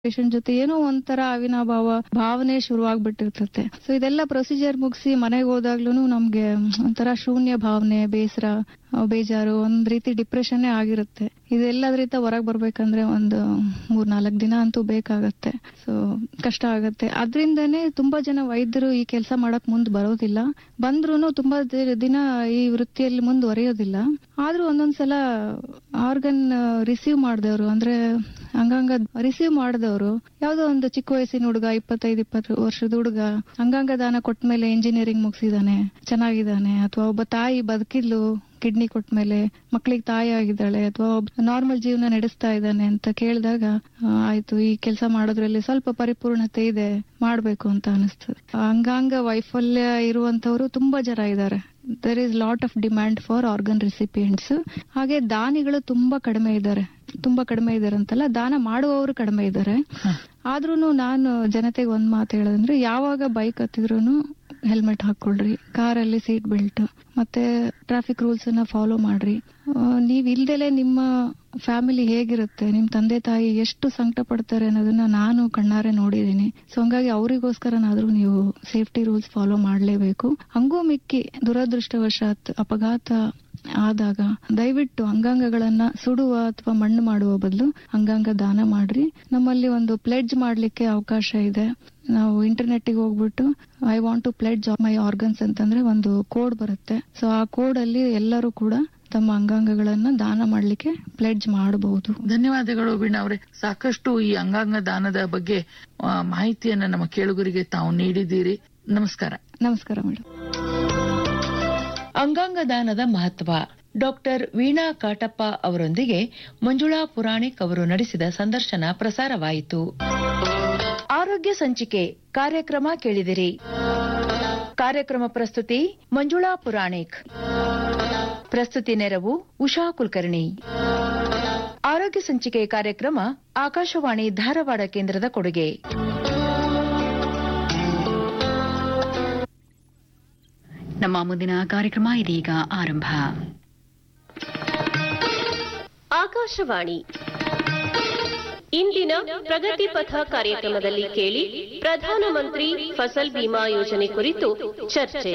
Patient ಜೊತೆ ಏನೋ ಒಂಥರ ಅವಿನಾಭಾವ ಭಾವನೆ ಶುರುವಾಗ್ಬಿಟ್ಟಿರ್ತತೆ ಸೊ ಇದೆಲ್ಲ ಪ್ರೊಸೀಜರ್ ಮುಗಿಸಿ ಮನೆಗೆ ಹೋದಾಗ್ಲೂ ನಮ್ಗೆ ಒಂಥರ ಶೂನ್ಯ ಭಾವನೆ ಬೇಸರ ಆ, ಬೇಜಾರು ಒಂದ್ ರೀತಿ ಡಿಪ್ರೆಷನ್ನೇ ಆಗಿರುತ್ತೆ ಇದೆಲ್ಲದ್ರಿಂದ ಹೊರಗ್ ಬರ್ಬೇಕಂದ್ರೆ ಒಂದು ಮೂರ್ ನಾಲ್ಕು ದಿನ ಅಂತೂ ಬೇಕಾಗತ್ತೆ ಸೊ ಕಷ್ಟ ಆಗತ್ತೆ ಅದ್ರಿಂದನೇ ತುಂಬಾ ಜನ ವೈದ್ಯರು ಈ ಕೆಲಸ ಮಾಡಕ್ ಮುಂದ್ ಬರೋದಿಲ್ಲ ಬಂದ್ರೂನು ತುಂಬಾ ದಿ- ದಿನ ಈ ವೃತ್ತಿಯಲ್ಲಿ ಮುಂದುವರಿಯೋದಿಲ್ಲ ಆದ್ರೂ ಒಂದೊಂದ್ಸಲ ಆರ್ಗನ್ ರಿಸೀವ್ ಮಾಡ್ದವ್ರು ಅಂದ್ರೆ ಅಂಗಾಂಗ ರಿಸೀವ್ ಮಾಡಿದವರು ಯಾವ್ದೋ ಒಂದು ಚಿಕ್ಕ ವಯಸ್ಸಿನ ಹುಡುಗ ಇಪ್ಪತ್ತೈದು ಇಪ್ಪತ್ತು ವರ್ಷದ ಹುಡುಗ ಅಂಗಾಂಗ ದಾನ ಕೊಟ್ಮೇಲೆ ಇಂಜಿನಿಯರಿಂಗ್ ಮುಗಿಸಿದಾನೆ ಚೆನ್ನಾಗಿದ್ದಾನೆ ಅಥವಾ ಒಬ್ಬ ತಾಯಿ ಬದುಕಿದ್ಲು ಕಿಡ್ನಿ ಕೊಟ್ಮೇಲೆ ಮಕ್ಳಿಗೆ ತಾಯಿ ಆಗಿದ್ದಾಳೆ ಅಥವಾ ನಾರ್ಮಲ್ ಜೀವನ ನಡೆಸ್ತಾ ಇದ್ದಾನೆ ಅಂತ ಕೇಳಿದಾಗ ಆ, ಆಯ್ತು ಈ ಕೆಲಸ ಮಾಡೋದ್ರಲ್ಲಿ ಸ್ವಲ್ಪ ಪರಿಪೂರ್ಣತೆ ಇದೆ ಮಾಡ್ಬೇಕು ಅಂತ ಅನಿಸ್ತದೆ ಅಂಗಾಂಗ ವೈಫಲ್ಯ ಇರುವಂತವರು ತುಂಬಾ ಜನ ಇದ್ದಾರೆ there is lot of demand for organ recipients ಹಾಗೆ ದಾನಿಗಳು ತುಂಬಾ ಕಡಿಮೆ ಇದ್ದಾರೆ ತುಂಬಾ ಕಡಿಮೆ ಇದ್ದಾರೆ ಅಂತಲ್ಲ ದಾನ ಮಾಡುವವರು ಕಡಿಮೆ ಇದ್ದಾರೆ ಆದ್ರೂನು ನಾನು ಜನತೆಗೆ ಒಂದ್ ಮಾತು ಹೇಳೋದಂದ್ರೆ ಯಾವಾಗ ಬೈಕ್ ಹತ್ತಿದ್ರು ಹೆಲ್ಮೆಟ್ ಹಾಕೊಳ್ರಿ ಕಾರಲ್ಲಿ ಸೀಟ್ ಬೆಲ್ಟ್ ಮತ್ತೆ ಟ್ರಾಫಿಕ್ ರೂಲ್ಸ್ ಅನ್ನ ಫಾಲೋ ಮಾಡ್ರಿ ಆ, ನೀವ್ ಇಲ್ದಲೆ ನಿಮ್ಮ ಫ್ಯಾಮಿಲಿ ಹೇಗಿರುತ್ತೆ ನಿಮ್ ತಂದೆ ತಾಯಿ ಎಷ್ಟು ಸಂಕಟ ಪಡ್ತಾರೆ ಅನ್ನೋದನ್ನ ನಾನು ಕಣ್ಣಾರೆ ನೋಡಿದೀನಿ ಸೊ ಹಂಗಾಗಿ ಅವರಿಗೋಸ್ಕರನಾದ್ರೂ ನೀವು ಸೇಫ್ಟಿ ರೂಲ್ಸ್ ಫಾಲೋ ಮಾಡ್ಲೇಬೇಕು ಹಂಗೂ ಮಿಕ್ಕಿ ದುರದೃಷ್ಟವಶಾತ್ ಅಪಘಾತ ಆದಾಗ ದಯವಿಟ್ಟು ಅಂಗಾಂಗಗಳನ್ನ ಸುಡುವ ಅಥವಾ ಮಣ್ಣು ಮಾಡುವ ಬದಲು ಅಂಗಾಂಗ ದಾನ ಮಾಡ್ರಿ ನಮ್ಮಲ್ಲಿ ಒಂದು ಪ್ಲೆಡ್ಜ್ ಮಾಡ್ಲಿಕ್ಕೆ ಅವಕಾಶ ಇದೆ ನಾವು ಇಂಟರ್ನೆಟ್ ಗೆ ಹೋಗ್ಬಿಟ್ಟು I want to pledge my organs ಅಂತಂದ್ರೆ ಒಂದು ಕೋಡ್ ಬರುತ್ತೆ ಸೊ ಆ ಕೋಡ್ ಅಲ್ಲಿ ಎಲ್ಲರೂ ಕೂಡ ತಮ್ಮ ಅಂಗಾಂಗಗಳನ್ನ ದಾನ ಮಾಡ್ಲಿಕ್ಕೆ ಪ್ಲೆಡ್ಜ್ ಮಾಡಬಹುದು ಧನ್ಯವಾದಗಳು ವೀಣಾ ಅವರೇ ಸಾಕಷ್ಟು ಈ ಅಂಗಾಂಗ ದಾನದ ಬಗ್ಗೆ ಆ, ಮಾಹಿತಿಯನ್ನ ನಮ್ಮ ಕೇಳುಗರಿಗೆ ತಾವು ನೀಡಿದ್ದೀರಿ ನಮಸ್ಕಾರ ನಮಸ್ಕಾರ ಮೇಡಮ್ ಅಂಗಾಂಗ ದಾನದ ಮಹತ್ವ ಡಾಕ್ಟರ್ ವೀಣಾ ಕಾಟಪ್ಪ ಅವರೊಂದಿಗೆ ಮಂಜುಳಾ ಪುರಾಣಿಕ್ ಅವರು ನಡೆಸಿದ ಸಂದರ್ಶನ ಪ್ರಸಾರವಾಯಿತು ಆರೋಗ್ಯ ಸಂಚಿಕೆ ಕಾರ್ಯಕ್ರಮ ಕೇಳಿದಿರಿ ಕಾರ್ಯಕ್ರಮ ಪ್ರಸ್ತುತಿ ಮಂಜುಳಾ ಪುರಾಣಿಕ್ ಪ್ರಸ್ತುತಿ ನೆರವು ಉಷಾ ಕುಲಕರ್ಣಿ ಆರೋಗ್ಯ ಸಂಚಿಕೆ ಕಾರ್ಯಕ್ರಮ ಆಕಾಶವಾಣಿ ಧಾರವಾಡ ಕೇಂದ್ರದ ಕೊಡುಗೆ ನಮ್ಮ ಮುಂದಿನ ಕಾರ್ಯಕ್ರಮ ಇದೀಗ ಆರಂಭ ಆಕಾಶವಾಣಿ ಇಂದಿನ ಪ್ರಗತಿ ಪಥ ಕಾರ್ಯಕ್ರಮದಲ್ಲಿ ಕೇಳಿ ಪ್ರಧಾನಮಂತ್ರಿ ಫಸಲ್ ಬಿಮಾ ಯೋಜನೆ ಕುರಿತು ಚರ್ಚೆ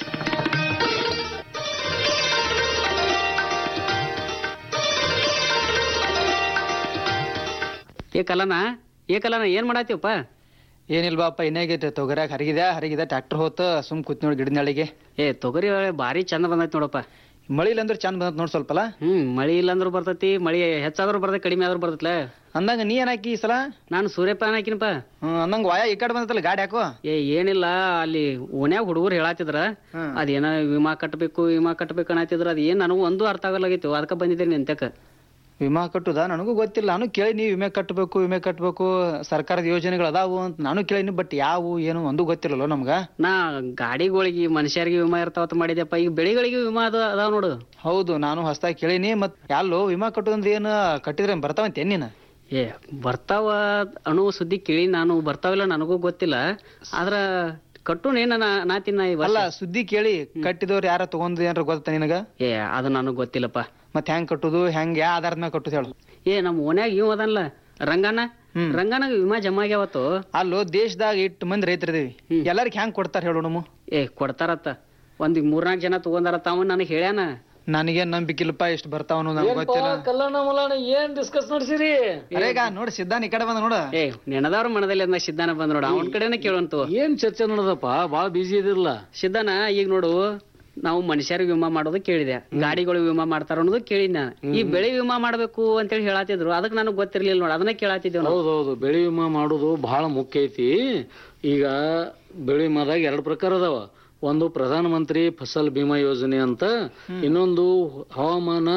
ಏ ಕಲನ ಏ ಕಲನ ಏನ್ ಮಾಡಾತೀವಪ್ಪ ಏನಿಲ್ಲ ಬಾಪ ಇನ್ನೇಗೈತೆ ತೊಗರ್ಯಾಗ ಹರಿಗಿದೆ ಹರಿಗಿದೆ ಟ್ರ್ಯಾಕ್ಟರ್ ಹೋತ ಸುಮ್ ಕೂತ್ ನೋಡಿ ಗಿಡದ ನೆಳಿಗೆ ಏ ತೊಗರಿ ಒಳ್ಳೆ ಭಾರಿ ಚಂದ ಬಂದೈತಿ ನೋಡಪ್ಪ ಮಳಿ ಇಲ್ಲಂದ್ರೆ ಚಂದ ಬಂದತ್ ನೋಡ್ ಸ್ವಲ್ಪಲ್ಲ ಹ್ಮ್ ಮಳಿ ಇಲ್ಲಂದ್ರೂ ಬರ್ತೈತಿ ಮಳಿ ಹೆಚ್ಚಾದ್ರೂ ಬರ್ತೈತಿ ಕಡಿಮೆ ಆದ್ರೂ ಬರ್ತೈತ್ಲ ಅಂದಂಗ ನೀ ಏನಾಕಿ ಈ ಸಲ ನಾನು ಸೂರ್ಯಪಾನ ಹಾಕಿನಪ್ಪ ಹ್ಮ್ ಅಂದಂಗ ವಾಯ ಈ ಕಡೆ ಬಂದತ್ತಲ್ಲ ಗಾಡಿ ಹಾಕೋ ಏ ಏನಿಲ್ಲ ಅಲ್ಲಿ ಓನ್ಯಾಗ ಹುಡುಗರು ಹೇಳಾತಿದ್ರ ಹ್ಮ್. ಅದೇನ ವಿಮಾ ಕಟ್ಟಬೇಕು ವಿಮಾ ಕಟ್ಟಬೇಕು ಅನ್ನತ್ತಿದ್ರ ಅದ್ ಏನ್ ನನಗೂ ಒಂದು ಅರ್ಥ ಆಗಲಾಗಿತ್ತು ಅದಕ್ಕ ಬಂದಿದ್ದೇನೆ ನಿಂತಕ ವಿಮಾ ಕಟ್ಟುದ ನನಗೂ ಗೊತ್ತಿಲ್ಲ ನಾನು ಕೇಳಿ ನೀ ವಿಮೆ ಕಟ್ಟಬೇಕು ವಿಮೆ ಕಟ್ಟಬೇಕು ಸರ್ಕಾರದ ಯೋಜನೆಗಳು ಅದಾವು ಅಂತ ನಾನು ಕೇಳಿನಿ ಬಟ್ ಯಾವು ಏನು ಒಂದು ಗೊತ್ತಿಲ್ಲಲ್ಲ ನಮ್ಗ ನಾ ಗಾಡಿಗಳಿಗೆ ಮನುಷ್ಯರಿಗೆ ವಿಮಾ ಇರ್ತಾವತ್ ಮಾಡಿದ್ಯಪ್ಪ ಈಗ ಬೆಳೆಗಳಿಗೆ ವಿಮಾ ಅದ ಅದಾವ ನೋಡು ಹೌದು ನಾನು ಹೊಸದಾಗಿ ಕೇಳಿನಿ ಮತ್ ಯಾಲ್ಲೋ ವಿಮಾ ಕಟ್ಟುದಂದ್ರೆ ಏನು ಕಟ್ಟಿದ್ರೆ ಬರ್ತಾವಂತೆ ನೀನು ಏ ಬರ್ತಾವ ಅನ್ನೋ ಸುದ್ದಿ ಕೇಳಿ ನಾನು ಬರ್ತಾವಿಲ್ಲ ನನಗೂ ಗೊತ್ತಿಲ್ಲ ಆದ್ರ ಕಟ್ಟು ಏನ ನಾ ತಿನ್ನ ಈ ವರ್ಷ. ಅಲ್ಲ ಸುದ್ದಿ ಕೇಳಿ ಕಟ್ಟಿದವ್ರು ಯಾರ ತಗೊಂಡ್ ಏನಾರ ಗೊತ್ತಾ ನಿನಗ ಏ ಅದು ನನಗ್ ಗೊತ್ತಿಲ್ಲಪ್ಪ ಮತ್ ಹೆಂಗ್ ಕಟ್ಟುದು ಹೆಂಗ್ ಯಾ ಆಧಾರದ ಮೇಲೆ ಕಟ್ಟುದು ಹೇಳು ಏ ನಮ್ಮ ಓನ್ಯಾಗ ಇವ್ ಅದನ್ಲ ರಂಗನ ಹ್ಮ್. ರಂಗನಾಗ ವಿಮಾ ಜಮಾ ಆಗ್ಯಾವತ್ತು ಅಲ್ಲೋ ದೇಶದಾಗ ಇಟ್ಟು ಮಂದಿ ರೈತರಿದೀವಿ ಹ್ಮ್. ಎಲ್ಲಾರ್ಗ ಹೆಂಗ್ ಕೊಡ್ತಾರ ಹೇಳು ನಮ್ಮ ಏ ಕೊಡ್ತಾರತ್ತ ಒಂದ್ ಮೂರ್ನಾಲ್ಕು ಜನ ತಗೊಂಡಾರತ್ತ ಅವ ನನಗೆ ಹೇಳ್ಯಾನ ನನಗೇನ್ ನಂಬಿಕಿಲ್ಲಪ್ಪ ಇಷ್ಟು ಬರ್ತಾವನು ನಮ್ಗೆ ಗೊತ್ತಿಲ್ಲ ಕಲ್ಲಣ್ಣ ಮಲಣ್ಣ ಏನ್ ಡಿಸ್ಕಸ್ ನಡೆಸಿರಿ ಅರೇಗ ನೋಡ್ ಸಿದ್ಧಾನ್ ಈ ಕಡೆ ಬಂದ ನೋಡ ಏ ನೆನದವ್ರ ಮನದಲ್ಲಿ ಅಂದ ಸಿದ್ಧಾನ ಬಂದ್ ನೋಡ ಅವನ ಕಡೆನೆ ಕೇಳುವಂತು ಏನ್ ಚರ್ಚೆ ನಡೆದಪ್ಪ ಬಾಳ ಬಿಜಿ ಇದಿರಲ್ಲ ಸಿದ್ಧಾನ ಈಗ ನೋಡು ನಾವು ಮನುಷ್ಯರಿಗೆ ವಿಮಾ ಮಾಡೋದು ಕೇಳಿದೆ ಗಾಡಿಗಳು ವಿಮಾ ಮಾಡ್ತಾರ ಅನ್ನೋದು ಕೇಳಿದ್ ನಾನು ಈ ಬೆಳೆ ವಿಮಾ ಮಾಡ್ಬೇಕು ಅಂತೇಳಿ ಹೇಳತ್ತಿದ್ರು ಅದಕ್ಕೆ ನನಗೆ ಗೊತ್ತಿರ್ಲಿಲ್ಲ ನೋಡ ಅದನ್ನ ಕೇಳತ್ತಿದ್ದೇವ್ ನಾವು ಹೌದೌದು ಬೆಳೆ ವಿಮಾ ಮಾಡೋದು ಬಹಳ ಮುಖ್ಯ ಐತಿ ಈಗ ಬೆಳೆ ವಿಮಾದಾಗ ಎರಡು ಪ್ರಕಾರ ಅದಾವ ಒಂದು ಪ್ರಧಾನ ಮಂತ್ರಿ ಫಸಲ್ ಬಿಮಾ ಯೋಜನೆ ಅಂತ ಇನ್ನೊಂದು ಹವಾಮಾನ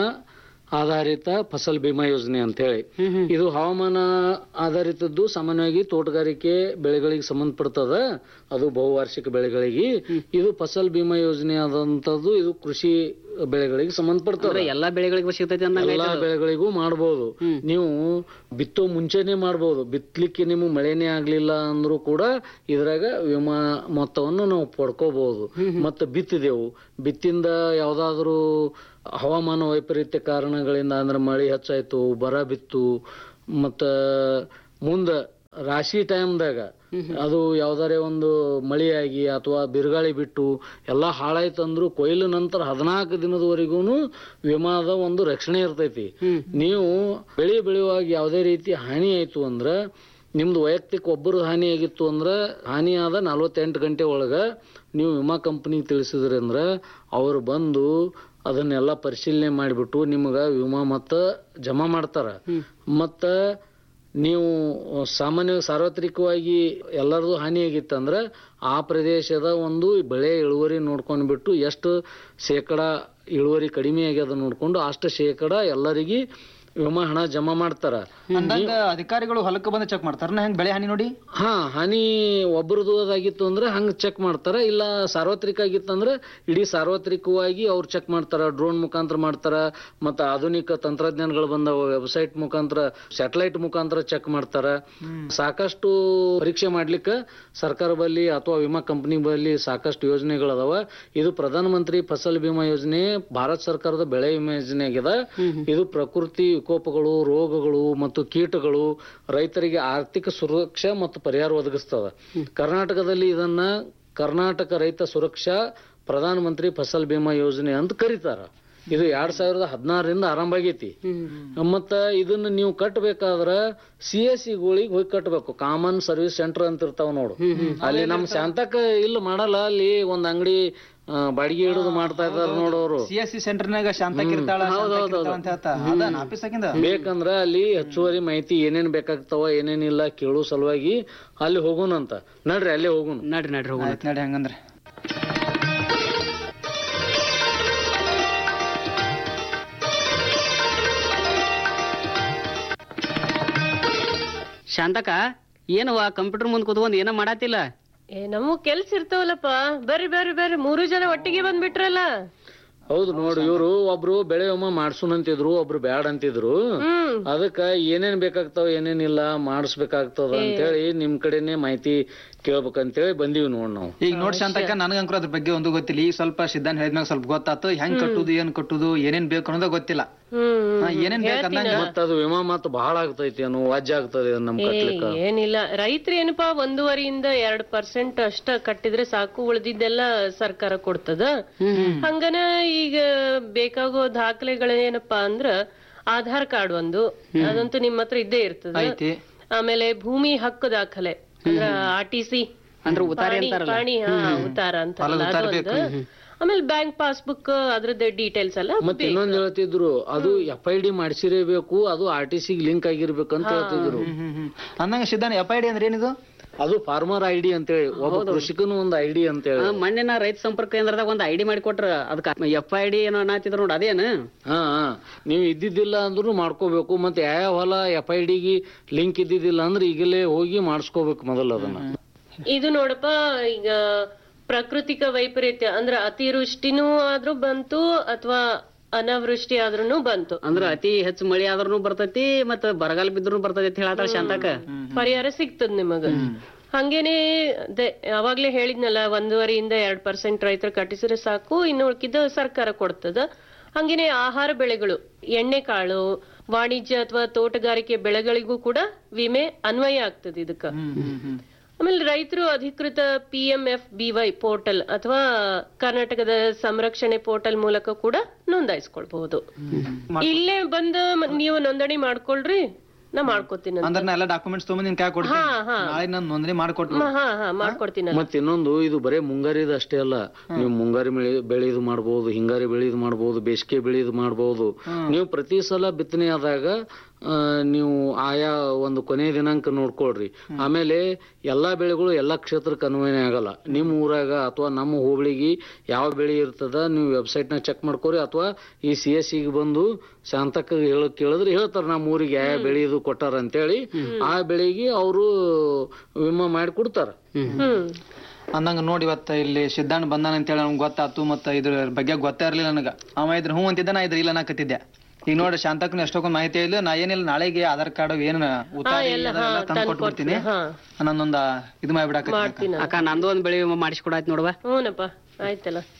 ಆಧಾರಿತ ಫಸಲ್ ಬಿಮಾ ಯೋಜನೆ ಅಂತ ಹೇಳಿ ಇದು ಹವಾಮಾನ ಆಧಾರಿತದ್ದು ಸಾಮಾನ್ಯವಾಗಿ ತೋಟಗಾರಿಕೆ ಬೆಳೆಗಳಿಗೆ ಸಂಬಂಧಪಡ್ತದ ಅದು ಬಹುವಾರ್ಷಿಕ ಬೆಳೆಗಳಿಗೆ ಇದು ಫಸಲ್ ಬಿಮಾ ಯೋಜನೆ ಆದಂತದ್ದು ಇದು ಕೃಷಿ ಬೆಳೆಗಳಿಗೆ ಸಂಬಂಧಪಡ್ತದ ಅಂದ್ರೆ ಎಲ್ಲಾ ಬೆಳೆಗಳಿಗೂ ಸಿಗ್ತೈತಿ ಅಂದಂಗ ಎಲ್ಲಾ ಬೆಳೆಗಳಿಗೂ ಮಾಡ್ಬೋದು ನೀವು ಬಿತ್ತೋ ಮುಂಚೆನೆ ಮಾಡ್ಬೋದು ಬಿತ್ತಲಿಕ್ಕೆ ನಿಮ್ಗೆ ಮಳೆನೇ ಆಗ್ಲಿಲ್ಲ ಅಂದ್ರೂ ಕೂಡ ಇದ್ರಾಗ ವಿಮಾ ಮೊತ್ತವನ್ನು ನಾವು ಪಡ್ಕೋಬಹುದು ಮತ್ತೆ ಬಿತ್ತಿದೆವು ಬಿತ್ತಿಂದ ಯಾವ್ದಾದ್ರು ಹವಾಮಾನ ವೈಪರೀತ್ಯ ಕಾರಣಗಳಿಂದ ಅಂದ್ರೆ ಮಳೆ ಹೆಚ್ಚಾಯ್ತು ಬರ ಬಿತ್ತು ಮತ್ತ ಮುಂದ ರಾಶಿ ಟೈಮ್ದಾಗ ಅದು ಯಾವ್ದಾರೆ ಒಂದು ಮಳೆಯಾಗಿ ಅಥವಾ ಬಿರುಗಾಳಿ ಬಿಟ್ಟು ಎಲ್ಲ ಹಾಳಾಯ್ತಂದ್ರು ಕೊಯ್ಲು ನಂತರ ಹದಿನಾಲ್ಕು ದಿನದವರೆಗೂ ವಿಮಾದ ಒಂದು ರಕ್ಷಣೆ ಇರ್ತೈತಿ ನೀವು ಬೆಳೆ ಬೆಳೆಯುವಾಗ ಯಾವುದೇ ರೀತಿ ಹಾನಿ ಆಯ್ತು ಅಂದ್ರ ನಿಮ್ದು ವೈಯಕ್ತಿಕ ಒಬ್ಬರು ಹಾನಿ ಆಗಿತ್ತು ಅಂದ್ರ ಹಾನಿಯಾದ ನಲವತ್ತೆಂಟು ಗಂಟೆ ಒಳಗ ನೀವು ವಿಮಾ ಕಂಪನಿಗೆ ತಿಳಿಸಿದ್ರಿ ಅಂದ್ರ ಅವ್ರು ಬಂದು ಅದನ್ನೆಲ್ಲ ಪರಿಶೀಲನೆ ಮಾಡಿಬಿಟ್ಟು ನಿಮ್ಗ ವಿಮಾ ಮತ್ತ ಜಮಾ ಮಾಡ್ತಾರ ಮತ್ತ ನೀವು ಸಾಮಾನ್ಯ ಸಾರ್ವತ್ರಿಕವಾಗಿ ಎಲ್ಲರದು ಹಾನಿ ಆಗಿತ್ತಂದ್ರ ಆ ಪ್ರದೇಶದ ಒಂದು ಬೆಳೆ ಇಳುವರಿ ನೋಡ್ಕೊಂಡ್ಬಿಟ್ಟು ಎಷ್ಟು ಶೇಕಡ ಇಳುವರಿ ಕಡಿಮೆ ಆಗ್ಯದ ನೋಡ್ಕೊಂಡು ಅಷ್ಟು ಶೇಕಡ ಎಲ್ಲರಿಗೆ ವಿಮಾ ಹಣ ಜಮಾ ಮಾಡ್ತಾರ ಅಂದಂಗ ಅಧಿಕಾರಿಗಳು ಹೊಲಕ್ಕೆ ಬಂದು ಚೆಕ್ ಮಾಡ್ತಾರ ಹೆಂಗ್ ಬೆಳೆ ಹಾನಿ ನೋಡಿ ಹಾ ಹಾನಿ ಒಬ್ಬರದು ಅದಾಗಿತ್ತು ಅಂದ್ರೆ ಹಂಗ ಚೆಕ್ ಮಾಡ್ತಾರ ಇಲ್ಲ ಸಾರ್ವತ್ರಿಕ ಆಗಿತ್ತಂದ್ರೆ ಇಡೀ ಸಾರ್ವತ್ರಿಕವಾಗಿ ಅವ್ರು ಚೆಕ್ ಮಾಡ್ತಾರ ಡ್ರೋನ್ ಮುಖಾಂತರ ಮಾಡ್ತಾರ ಮತ್ತ ಆಧುನಿಕ ತಂತ್ರಜ್ಞಾನಗಳು ಬಂದವ ವೆಬ್ಸೈಟ್ ಮುಖಾಂತರ ಸ್ಯಾಟಲೈಟ್ ಮುಖಾಂತರ ಚೆಕ್ ಮಾಡ್ತಾರ ಸಾಕಷ್ಟು ಪರೀಕ್ಷೆ ಮಾಡ್ಲಿಕ್ಕ ಸರ್ಕಾರ ಬಲ್ಲಿ ಅಥವಾ ವಿಮಾ ಕಂಪನಿ ಬಲ್ಲಿ ಸಾಕಷ್ಟು ಯೋಜನೆಗಳದಾವ ಇದು ಪ್ರಧಾನ ಮಂತ್ರಿ ಫಸಲ್ ಬಿಮಾ ಯೋಜನೆ ಭಾರತ ಸರ್ಕಾರದ ಬೆಳೆ ವಿಮಾ ಯೋಜನೆ ಆಗಿದೆ ಇದು ಪ್ರಕೃತಿ ವಿಕೋಪಗಳು ರೋಗಗಳು ಮತ್ತು ಕೀಟಗಳು ರೈತರಿಗೆ ಆರ್ಥಿಕ ಸುರಕ್ಷಾ ಮತ್ತು ಪರಿಹಾರ ಒದಗಿಸ್ತದ ಕರ್ನಾಟಕದಲ್ಲಿ ಇದನ್ನ ಕರ್ನಾಟಕ ರೈತ ಸುರಕ್ಷಾ ಪ್ರಧಾನ ಮಂತ್ರಿ ಫಸಲ್ ಬಿಮಾ ಯೋಜನೆ ಅಂತ ಕರೀತಾರ ಇದು ಎರಡ್ ಸಾವಿರದ ಹದಿನಾರರಿಂದ ಆರಂಭ ಆಗೈತಿ ಮತ್ತ ಇದನ್ನ ನೀವು ಕಟ್ಟಬೇಕಾದ್ರ ಸಿ ಎಸ್ ಸಿ ಗಳಿಗೆ ಹೋಗಿ ಕಟ್ಟಬೇಕು ಕಾಮನ್ ಸರ್ವಿಸ್ ಸೆಂಟರ್ ಅಂತ ಇರ್ತಾವ ನೋಡು ಅಲ್ಲಿ ನಮ್ ಶಾಂತಕ ಇಲ್ಲ ಮಾಡಲ್ಲ ಅಲ್ಲಿ ಒಂದ್ ಅಂಗಡಿ ಬಾಡಿಗೆ ಹಿಡಿದು ಮಾಡ್ತಾ ಇದಾರ ನೋಡೋರು ಸಿ ಎಸ್ ಸಿ ಸೆಂಟರ್ನಾಗ ಶಾಂತಕ್ಕಿರ್ತಾಳ ಶಾಂತಕ್ಕಿರ್ತಾಳ ಅಂತ ಹೇಳ್ತಾ ಅದ ಆಫೀಸ್ ಆಗಿಂದ ಬೇಕಂದ್ರ ಅಲ್ಲಿ ಹೆಚ್ಚುವರಿ ಮಾಹಿತಿ ಏನೇನ್ ಬೇಕಾಗ್ತಾವ ಏನೇನಿಲ್ಲ ಕೇಳೋ ಸಲುವಾಗಿ ಅಲ್ಲಿ ಹೋಗೋಣಂತ ನಡ್ರಿ ಅಲ್ಲೇ ಹೋಗೋಣ ನಡ್ರಿ ನಡ್ರಿ ಹೋಗೋಣ ಆಯ್ತ್ ನಡಿ ಹಂಗಂದ್ರೆ ಶಾಂತಕ ಏನವ್ವ ಕಂಪ್ಯೂಟರ್ ಮುಂದ್ ಕುತ್ಕೊಂಡ್ ಏನೋ ಮಾಡತ್ತಿಲ್ಲ ಏ ನಮಗ್ ಕೆಲ್ಸ ಇರ್ತಾವಲ್ಲಪ್ಪ ಬರ್ರಿ ಬರ್ರಿ ಬರ್ರಿ ಮೂರು ಜನ ಒಟ್ಟಿಗೆ ಬಂದ್ಬಿಟ್ರಲ್ಲ ಹೌದು ನೋಡು ಇವ್ರು ಒಬ್ರು ಬೆಳೆ ವಿಮಾ ಮಾಡ್ಸುನ್ ಅಂತಿದ್ರು ಒಬ್ರು ಬ್ಯಾಡ್ ಅಂತಿದ್ರು ಹ್ಮ್ ಅದಕ್ಕ ಏನೇನ್ ಬೇಕಾಗ್ತಾವ ಏನೇನಿಲ್ಲ ಮಾಡಿಸ್ಬೇಕಾಗ್ತದ ಅಂತೇಳಿ ನಿಮ್ ಕಡೆನೆ ಮಾಹಿತಿ ಕೇಳ್ಬೇಕಂತೇಳಿ ಬಂದೀವಿ ನೋಡ್ ನಾವು ಈಗ ನೋಡ್ ಶಾಂತಕ್ಕ ನನಗಂಕರು ಅದ್ರ ಬಗ್ಗೆ ಒಂದು ಗೊತ್ತಿಲ್ಲ ಈಗ ಸ್ವಲ್ಪ ಸಿದ್ಧಾಂತ ಹೇಳಿದ್ಮ್ಯಾಗ ಸ್ವಲ್ಪ ಗೊತ್ತಾತು ಹೆಂಗ್ ಕಟ್ಟುದು ಏನ್ ಕಟ್ಟುದು ಏನೇನ್ ಬೇಕು ಅನ್ನೋದ ಗೊತ್ತಿಲ್ಲ ಹ್ಮ್ ಹಾ, ಏನೇನ್ ಬೇಕು ಅಂದಂಗ ಮತ್ತ ಅದು ವಿಮಾ ಮತ್ತ ಬಹಳ ಆಗ್ತೈತಿ ಅನ್ನೋ ವಾಜ್ಯ ಆಗ್ತದೆ ನಮ್ ಕಟ್ಲಿಕ್ಕ ಏನಿಲ್ಲ ರೈತರು ಏನಪ್ಪಾ ಒಂದೂವರೆಯಿಂದ ಎರಡ್ ಪರ್ಸೆಂಟ್ ಅಷ್ಟ ಕಟ್ಟಿದ್ರೆ ಸಾಕು ಉಳ್ದಿದ್ದೆಲ್ಲ ಸರ್ಕಾರ ಕೊಡ್ತದ ಹಂಗನ ಈಗ ಬೇಕಾಗೋ ದಾಖಲೆಗಳೇನಪ್ಪಾ ಅಂದ್ರ ಆಧಾರ್ ಕಾರ್ಡ್ ಒಂದು ಅದಂತೂ ನಿಮ್ ಹತ್ರ ಇದ್ದೇ ಇರ್ತದ ಐತಿ ಆಮೇಲೆ ಭೂಮಿ ಹಕ್ಕು ದಾಖಲೆ ಅಂದ್ರ ಆರ್ ಟಿ ಸಿ ಅಂದ್ರೆ ಉತ್ತಾರಿ ಪಾಣಿ ಅಂತಾರಲ್ಲ ಪಾಣಿ ಹಾ ಉತ್ತಾರ ಅಂತ ಅದೊಂದು ಆಮೇಲೆ ಬ್ಯಾಂಕ್ ಪಾಸ್ಬುಕ್ ಅದ್ರದ್ದು ಡೀಟೇಲ್ಸ್ ಎಲ್ಲ ಮತ್ ಇನ್ನೊಂದ್ ಹೇಳ್ತಿದ್ರು ಅದು ಎಫ್ ಐ ಡಿ ಮಾಡಿಸಿರಬೇಕು ಅದು ಆರ್ ಟಿ ಸಿ ಲಿಂಕ್ ಆಗಿರ್ಬೇಕಂತ ಹೇಳ್ತಿದ್ರು ಹ್ಮ್ ಹ್ಮ್ ಅಂದಂಗ ಸಿದ್ಧಾಂತ ಎಫ್ ಐ ಡಿ ಅಂದ್ರೆ ಏನಿದು ಅದು ಫಾರ್ಮರ್ ಐ ಡಿ ಅಂತೇಳಿ ಒಬ್ಬ ಕೃಷಿಕನು ಒಂದ್ ಐ ಡಿ ಅಂತೇಳಿ ಆ, ಮೊನ್ನೆ ನಾ ರೈತ ಸಂಪರ್ಕ ಕೇಂದ್ರದಾಗ ಒಂದ್ ಐಡಿ ಮಾಡಿ ಕೊಟ್ರ ಅದಕ್ಕ ಎಫ್ ಐ ಡಿ ಏನೋ ಅನ್ನತ್ತಿದ್ರು ನೋಡ್ ಅದೇನು ಹಾ ಹಾ. ನೀವು ಇದ್ದಿದ್ದಿಲ್ಲ ಅಂದ್ರೂ ಮಾಡ್ಕೋಬೇಕು ಮತ್ತೆ ಯಾವ ಹೊಲ ಎಫ್ ಐ ಡಿಗೆ ಲಿಂಕ್ ಇದ್ದಿದ್ದಿಲ್ಲ ಅಂದ್ರೆ ಈಗಲೇ ಹೋಗಿ ಮಾಡಿಸ್ಕೋಬೇಕು ಮೊದಲು ಅದನ್ನ ಇದು ನೋಡಪ್ಪ ಈಗ ಪ್ರಾಕೃತಿಕ ವೈಪರೀತ್ಯ ಅಂದ್ರ ಅತಿವೃಷ್ಟಿನೂ ಆದ್ರೂ ಬಂತು ಅಥವಾ ಅನಾವೃಷ್ಟಿ ಆದ್ರೂ ಬಂತು ಅಂದ್ರ ಅತಿ ಹೆಚ್ಚು ಮಳಿ ಆದ್ರೂ ಬರ್ತೈತಿ ಮತ್ತ ಬರಗಾಲ ಬಿದ್ರು ಬರ್ತೈತಿ ಅಂತ ಹೇಳತ್ತಾಳ ಶಾಂತಕ ಪರಿಹಾರ ಸಿಗ್ತದ ನಿಮಗ ಹಂಗೇನೆ ಅದೇ ಅವಾಗ್ಲೇ ಹೇಳಿದ್ನಲ್ಲ ಒಂದೂವರೆಯಿಂದ ಎರಡ್ ಪರ್ಸೆಂಟ್ ರೈತರು ಕಟ್ಟಿಸಿದ್ರೆ ಸಾಕು ಇನ್ನು ಉಳ್ಕಿದ ಸರ್ಕಾರ ಕೊಡ್ತದ ಹಂಗೇನೆ ಆಹಾರ ಬೆಳೆಗಳು ಎಣ್ಣೆಕಾಳು ವಾಣಿಜ್ಯ ಅಥವಾ ತೋಟಗಾರಿಕೆ ಬೆಳೆಗಳಿಗೂ ಕೂಡ ವಿಮೆ ಅನ್ವಯ ಆಗ್ತದೆ ಇದಕ್ಕ ಆಮೇಲೆ ರೈತರು ಅಧಿಕೃತ P M F B Y portal ಅಥವಾ ಕರ್ನಾಟಕದ ಸಂರಕ್ಷಣೆ ಪೋರ್ಟಲ್ ಮೂಲಕ ಕೂಡ ನೋಂದಾಯಿಸ್ಕೊಳ್ಬಹುದು ಇಲ್ಲೇ ಬಂದು ಮ- ನೀವು ನೋಂದಣಿ ಮಾಡ್ಕೊಳ್ರಿ ನಾ ಮಾಡ್ಕೋತೀನಿ ಅಂದ್ರ ನಾ ಎಲ್ಲ ಡಾಕ್ಯುಮೆಂಟ್ಸ್ ತೊಗೊಂಡ್ ನಿನ್ ಕೈ ಕೊಡ್ತೀನಿ ಹಾ ಹಾ ನಾಳೆ ನಾನು ನೋಂದಣಿ ಮಾಡ್ಕೊಟ್ಟು ಹಾ ಹಾ ಮಾಡ್ಕೊಡ್ತೀನಿ ಮತ್ ಇನ್ನೊಂದು ಇದು ಬರೇ ಮುಂಗಾರಿದ ಅಷ್ಟೇ ಅಲ್ಲ ನೀವು ಮುಂಗಾರಿ ಬೆಳೆ ಬೆಳೆದು ಮಾಡ್ಬೋದು ಹಿಂಗಾರಿ ಬೆಳೆದು ಮಾಡ್ಬೋದು ಬೇಸಿಗೆ ಬೆಳೆದು ಮಾಡ್ಬೋದು ನೀವು ಪ್ರತಿ ಸಲ ಬಿತ್ತನೆ ಆದಾಗ ಆ, ನೀವು ಆಯಾ ಒಂದು ಕೊನೆ ದಿನಾಂಕ ನೋಡ್ಕೊಳ್ರಿ ಆಮೇಲೆ ಎಲ್ಲಾ ಬೆಳೆಗಳು ಎಲ್ಲಾ ಕ್ಷೇತ್ರಕ್ಕೆ ಅನ್ವಯ ಆಗಲ್ಲ ನಿಮ್ಮ ಊರಾಗ ಅಥವಾ ನಮ್ಮ ಹೋಬಳಿಗೆ ಯಾವ ಬೆಳೆ ಇರ್ತದ ನೀವು ವೆಬ್ಸೈಟ್ ನ ಚೆಕ್ ಮಾಡ್ಕೋರಿ ಅಥವಾ ಈ ಸಿ ಎಸ್ ಗೆ ಬಂದು ಶಾಂತಕ ಹೇಳ ಕೇಳಿದ್ರೆ ಹೇಳ್ತಾರ ನಮ್ಮ ಊರಿಗೆ ಯಾವ ಬೆಳೆ ಇದು ಕೊಟ್ಟಾರ ಅಂತೇಳಿ ಆ ಬೆಳೆಗೆ ಅವರು ವಿಮಾ ಮಾಡಿ ಕೊಡ್ತಾರ ಹ್ಮ್ ಅಂದಂಗ ನೋಡಿ ಇವತ್ತ ಇಲ್ಲಿ ಸಿದ್ಧಾಂತ ಬಂದಾನ ಅಂತೇಳಿ ನಮ್ಗೆ ಗೊತ್ತಾತು ಮತ್ತ ಇದ್ರ ಬಗ್ಗೆ ಗೊತ್ತೇ ಇರ್ಲಿಲ್ಲ ನನಗ ಅವ ಇದ್ರ ಹ್ಞೂ ಅಂತಿದ್ದ ನಾ ಇದ್ರ ಇಲ್ಲ ಅನ್ನಕತ್ತಿದ್ದೆ ಈಗ ನೋಡಿ ಶಾಂತಕ್ಕನು ಎಷ್ಟೊಂದು ಮಾಹಿತಿ ಇಲ್ಲ ನಾ ಏನಿಲ್ಲ ನಾಳೆಗೆ ಆಧಾರ್ ಕಾರ್ಡ್ ಏನು ಉತ್ತಾರಿ ಅದೆಲ್ಲ ತಂದು ಕೊಟ್ಬಿಡ್ತೀನಿ ಹಾ ನನ್ನೊಂದ ಇದು ಮಾಡ್ಬಿಡಾಕ ಮಾಡ್ತೀನಿ ಅಕ್ಕ ನಂದು ಒಂದ್ ಬೆಳೆ ವಿಮಾ ಮಾಡಿಸ್ಕೊಡಾಯ್ತು ನೋಡುವ ಹ್ಞೂನಪ್ಪ ಆಯ್ತಲ್ಲ